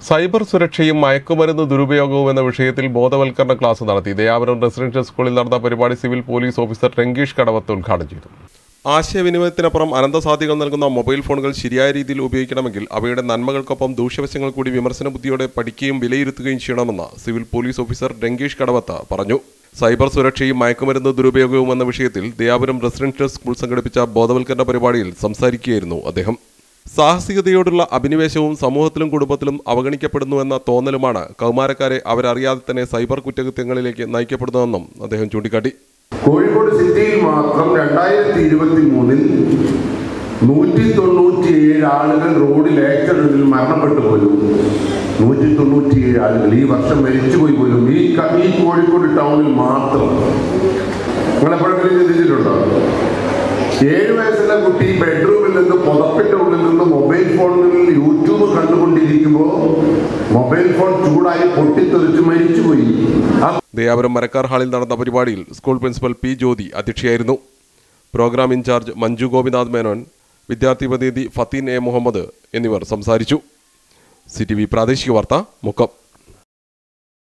cyber സുരക്ഷയും മയക്കുമരുന്ന് ദുരുപയോഗവും എന്ന വിഷയത്തിൽ ബോധവൽക്കരണ ക്ലാസ് നടത്തി ദയാപുരം റെസിഡൻഷ്യൽ സ്കൂളിൽ നടന്ന പരിപാടി civil police officer Rangeesh Kadavath ഉദ്ഘാടനം ചെയ്തു ആശയവിനിമയത്തിനപ്പുറം അനന്തസാധ്യതകൾ നൽകുന്ന മൊബൈൽ ഫോണുകൾ ശരിയായ രീതിയിൽ ഉപയോഗിക്കണമെങ്കിൽ അവയുടെ നന്മകൾക്കൊപ്പം ദൂഷ്യവശങ്ങൾ കൂടി വിമർശന ബുദ്ധിയോടെ പഠിക്കുകയും വിലയിരുത്തുകയും ചെയ്യണമെന്ന് civil police officer Rangeesh Kadavath പറഞ്ഞു സൈബർ സുരക്ഷയും മയക്കുമരുന്ന് ദുരുപയോഗവും എന്ന വിഷയത്തിൽ ദയാപുരം റെസിഡൻഷ്യൽ സ്കൂൾ സംഘടിപ്പിച്ച ബോധവൽക്കരണ പരിപാടിയിൽ സംസാരിക്കുകയായിരുന്നു അദ്ദേഹം സാഹസികതയോടുള്ള അഭിനിവേശവും സമൂഹത്തിലും കുടുംബത്തിലും അവഗണിക്കപ്പെടുന്നു എന്ന തോന്നലുമാണ് കൗമാരക്കാരെ അവരറിയാതെ തന്നെ സൈബർ കുറ്റകൃത്യങ്ങളിലേക്ക് നയിക്കപ്പെടുന്നതെന്നും അദ്ദേഹം ചൂണ്ടിക്കാട്ടി കോഴിക്കോട് സിറ്റിയിൽ മാത്രം രണ്ടായിരത്തി ഇരുപത്തി മൂന്നിൽ നൂറ്റി തൊണ്ണൂറ്റിയേഴ് ആളുകൾ റോഡിൽ ആക്സിഡന്റിൽ മരണപ്പെട്ടു പോലും നൂറ്റി തൊണ്ണൂറ്റിയേഴ് ആളുകൾ ഈ വർഷം മരിച്ചുപോയി പോലും ഈ ക- ഈ കോഴിക്കോട് ടൗണിൽ മാത്രം നിങ്ങളെപ്പോഴെങ്കിലും ചിന്തിച്ചിട്ടുണ്ടോ ഏഴ് വയസ്സുള്ള കുട്ടി ബെഡ്റൂമിൽ നിന്ന് പുതപ്പിന്റെ ഉള്ളിൽ നിന്ന് മൊബൈൽ ഫോണിൽ യൂട്യൂബ് കണ്ടുകൊണ്ടിരിക്കുമ്പോൾ മൊബൈൽ ഫോൺ ചൂടായി പൊട്ടിത്തെറിച്ച് മരിച്ചുപോയി ആ ദയാപുരം മരക്കാർ ഹാളിൽ നടന്ന പരിപാടിയിൽ സ്കൂൾ പ്രിൻസിപ്പൽ പി ജ്യോതി അധ്യക്ഷയായിരുന്നു പ്രോഗ്രാം ഇൻചാർജ് മഞ്ജു ഗോപിനാഥ് മേനോൻ വിദ്യാർത്ഥി പ്രതിനിധി ഫത്തീൻ എ മുഹമ്മദ് എന്നിവർ സംസാരിച്ചു സി ടി വി പ്രാദേശിക വാർത്ത മുക്കം